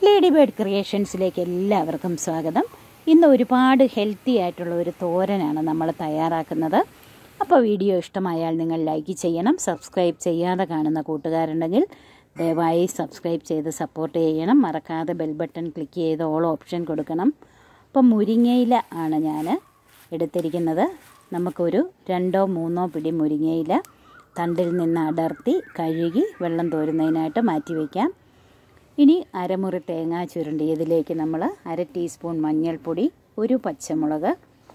lady bird ക്രിയേഷൻസിലേക്ക് എല്ലാവർക്കും സ്വാഗതം ഇന്ന് ഒരുപാട് ഹെൽത്തി ആയിട്ടുള്ള ഒരു തോരനാണ് നമ്മൾ തയ്യാറാക്കുന്നത് അപ്പോൾ വീഡിയോ ഇഷ്ടമായാൽ നിങ്ങൾ ലൈക്ക് ചെയ്യണം സബ്സ്ക്രൈബ് ചെയ്യാതെ കാണുന്ന കൂട്ടുകാരുണ്ടെങ്കിൽ ദയവായി സബ്സ്ക്രൈബ് ചെയ്ത് സപ്പോർട്ട് ചെയ്യണം മറക്കാതെ ബെൽ ബട്ടൺ ക്ലിക്ക് ചെയ്ത് ഓൾ ഓപ്ഷൻ കൊടുക്കണം അപ്പം മുരിങ്ങയില ആണ് ഞാൻ എടുത്തിരിക്കുന്നത് നമുക്കൊരു രണ്ടോ മൂന്നോ പിടി മുരിങ്ങയില തണ്ടിൽ നിന്ന് അടർത്തി കഴുകി വെള്ളം തോരുന്നതിനായിട്ട് മാറ്റി വയ്ക്കാം ഇനി അരമുറി തേങ്ങ ചുരുണ്ടിയതിലേക്ക് നമ്മൾ അര ടീസ്പൂൺ മഞ്ഞൾപ്പൊടി ഒരു പച്ചമുളക്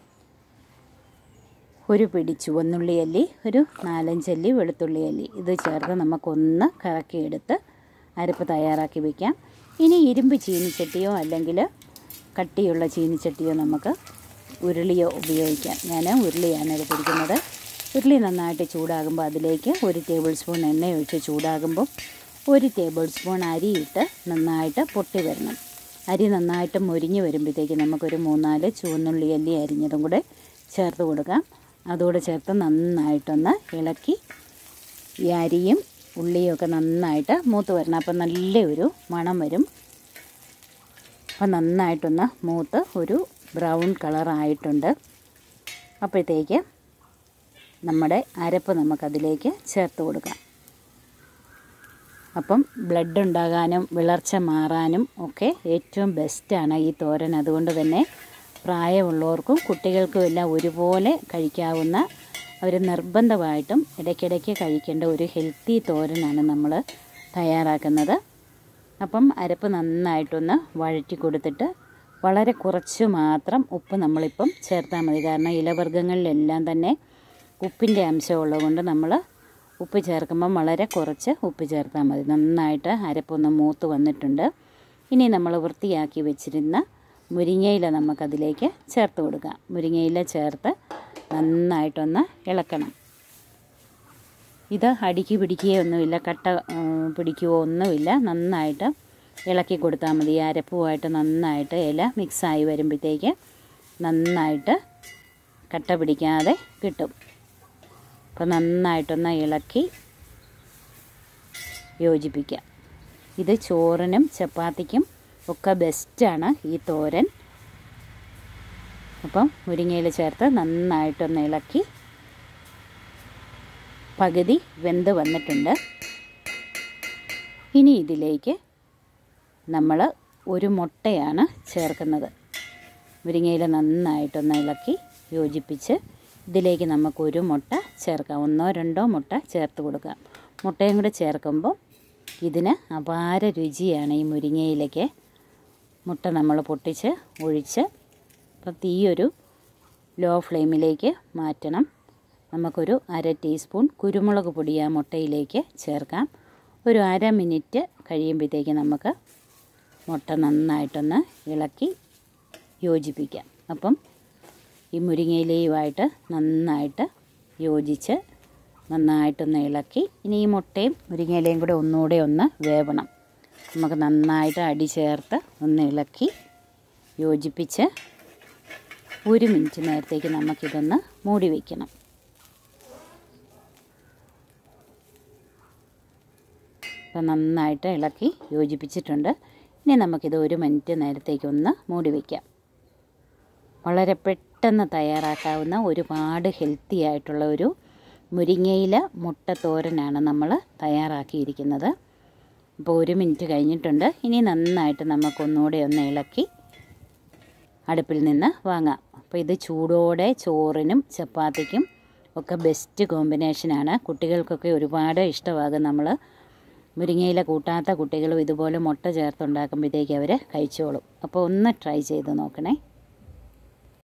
ഒരു പിടി ചുവന്നുള്ളി അല്ലി ഒരു നാലഞ്ചല്ലി വെളുത്തുള്ളി അല്ലി ഇത് ചേർത്ത് നമുക്കൊന്ന് കറക്കിയെടുത്ത് അരപ്പ് തയ്യാറാക്കി വയ്ക്കാം ഇനി ഇരുമ്പ് ചീനിച്ചട്ടിയോ അല്ലെങ്കിൽ കട്ടിയുള്ള ചീനിച്ചട്ടിയോ നമുക്ക് ഉരുളിയോ ഉപയോഗിക്കാം ഞാൻ ഉരുളിയാണ് എടുത്തിരിക്കുന്നത് ഉരുളി നന്നായിട്ട് ചൂടാകുമ്പോൾ അതിലേക്ക് ഒരു ടേബിൾ സ്പൂൺ എണ്ണ ഒഴിച്ച് ചൂടാകുമ്പോൾ ഒരു ടേബിൾ സ്പൂൺ അരിയിട്ട് നന്നായിട്ട് പൊട്ടി വരണം അരി നന്നായിട്ട് മുരിഞ്ഞ് വരുമ്പോഴത്തേക്ക് നമുക്കൊരു മൂന്നാല് ചുവന്നുള്ളി അല്ലി അരിഞ്ഞതും കൂടെ ചേർത്ത് കൊടുക്കാം അതോടെ ചേർത്ത് നന്നായിട്ടൊന്ന് ഇളക്കി ഈ അരിയും ഉള്ളിയും ഒക്കെ നന്നായിട്ട് മൂത്ത് വരണം അപ്പം നല്ലൊരു മണം വരും അപ്പം നന്നായിട്ടൊന്ന് മൂത്ത് ഒരു ബ്രൗൺ കളറായിട്ടുണ്ട് അപ്പോഴത്തേക്ക് നമ്മുടെ അരപ്പ് നമുക്കതിലേക്ക് ചേർത്ത് കൊടുക്കാം അപ്പം ബ്ലഡ് ഉണ്ടാകാനും വിളർച്ച മാറാനും ഒക്കെ ഏറ്റവും ബെസ്റ്റാണ് ഈ തോരൻ അതുകൊണ്ട് തന്നെ പ്രായമുള്ളവർക്കും കുട്ടികൾക്കും എല്ലാം ഒരുപോലെ കഴിക്കാവുന്ന അവർ നിർബന്ധമായിട്ടും ഇടയ്ക്കിടയ്ക്ക് കഴിക്കേണ്ട ഒരു ഹെൽത്തി തോരനാണ് നമ്മൾ തയ്യാറാക്കുന്നത് അപ്പം അരപ്പ് നന്നായിട്ടൊന്ന് വഴറ്റി കൊടുത്തിട്ട് വളരെ കുറച്ച് മാത്രം ഉപ്പ് നമ്മളിപ്പം ചേർത്താൽ മതി കാരണം ഇലവർഗ്ഗങ്ങളിലെല്ലാം തന്നെ ഉപ്പിൻ്റെ അംശമുള്ളത് കൊണ്ട് നമ്മൾ ഉപ്പ് ചേർക്കുമ്പം വളരെ കുറച്ച് ഉപ്പ് ചേർത്താൽ മതി നന്നായിട്ട് അരപ്പൊന്ന് മൂത്ത് വന്നിട്ടുണ്ട് ഇനി നമ്മൾ വൃത്തിയാക്കി വെച്ചിരുന്ന മുരിങ്ങയില നമുക്കതിലേക്ക് ചേർത്ത് കൊടുക്കാം മുരിങ്ങയില ചേർത്ത് നന്നായിട്ടൊന്ന് ഇളക്കണം ഇത് അടിക്ക് പിടിക്കുകയൊന്നുമില്ല കട്ട പിടിക്കുകയോ ഒന്നുമില്ല നന്നായിട്ട് ഇളക്കി കൊടുത്താൽ മതി ഈ അരപ്പുമായിട്ട് നന്നായിട്ട് ഇല മിക്സായി വരുമ്പോഴത്തേക്ക് നന്നായിട്ട് കട്ട പിടിക്കാതെ കിട്ടും അപ്പോൾ നന്നായിട്ടൊന്ന് ഇളക്കി യോജിപ്പിക്കാം ഇത് ചോറിനും ചപ്പാത്തിക്കും ഒക്കെ ബെസ്റ്റാണ് ഈ തോരൻ അപ്പം മുരിങ്ങയിൽ ചേർത്ത് നന്നായിട്ടൊന്ന് ഇളക്കി പകുതി വെന്ത് വന്നിട്ടുണ്ട് ഇനി ഇതിലേക്ക് നമ്മൾ ഒരു മുട്ടയാണ് ചേർക്കുന്നത് മുരിങ്ങയിൽ നന്നായിട്ടൊന്ന് ഇളക്കി യോജിപ്പിച്ച് ഇതിലേക്ക് നമുക്കൊരു മുട്ട ചേർക്കാം ഒന്നോ രണ്ടോ മുട്ട ചേർത്ത് കൊടുക്കാം മുട്ടയും കൂടെ ചേർക്കുമ്പോൾ ഇതിന് അപാര രുചിയാണ് ഈ മുരിങ്ങയിലേക്ക് മുട്ട നമ്മൾ പൊട്ടിച്ച് ഒഴിച്ച് അപ്പം തീയൊരു ലോ ഫ്ലെയിമിലേക്ക് മാറ്റണം നമുക്കൊരു അര ടീസ്പൂൺ കുരുമുളക് പൊടി ആ മുട്ടയിലേക്ക് ചേർക്കാം ഒരു അര മിനിറ്റ് കഴിയുമ്പോഴത്തേക്ക് നമുക്ക് മുട്ട നന്നായിട്ടൊന്ന് ഇളക്കി യോജിപ്പിക്കാം അപ്പം ഈ മുരിങ്ങയിലയുമായിട്ട് നന്നായിട്ട് യോജിച്ച് നന്നായിട്ടൊന്ന് ഇളക്കി ഇനി ഈ മുട്ടയും മുരിങ്ങയിലയും കൂടെ ഒന്നുകൂടെ ഒന്ന് വേവണം നമുക്ക് നന്നായിട്ട് അടി ചേർത്ത് ഒന്ന് ഇളക്കി യോജിപ്പിച്ച് ഒരു മിനിറ്റ് നേരത്തേക്ക് നമുക്കിതൊന്ന് മൂടി വയ്ക്കണം അപ്പം നന്നായിട്ട് ഇളക്കി യോജിപ്പിച്ചിട്ടുണ്ട് ഇനി നമുക്കിത് ഒരു മിനിറ്റ് നേരത്തേക്ക് ഒന്ന് മൂടി വയ്ക്കാം വളരെ പെട്ടെന്ന് തയ്യാറാക്കാവുന്ന ഒരുപാട് ഹെൽത്തി ആയിട്ടുള്ള ഒരു മുരിങ്ങയില മുട്ട തോരനാണ് നമ്മൾ തയ്യാറാക്കിയിരിക്കുന്നത് അപ്പോൾ ഒരു മിനിറ്റ് കഴിഞ്ഞിട്ടുണ്ട് ഇനി നന്നായിട്ട് നമുക്കൊന്നുകൂടെ ഒന്ന് ഇളക്കി അടുപ്പിൽ നിന്ന് വാങ്ങാം അപ്പോൾ ഇത് ചൂടോടെ ചോറിനും ചപ്പാത്തിക്കും ഒക്കെ ബെസ്റ്റ് കോമ്പിനേഷനാണ് കുട്ടികൾക്കൊക്കെ ഒരുപാട് ഇഷ്ടമാകും നമ്മൾ മുരിങ്ങയില കൂട്ടാത്ത കുട്ടികളും ഇതുപോലെ മുട്ട ചേർത്തുണ്ടാക്കുമ്പോഴത്തേക്ക് അവർ കഴിച്ചോളും അപ്പോൾ ഒന്ന് ട്രൈ ചെയ്ത് നോക്കണേ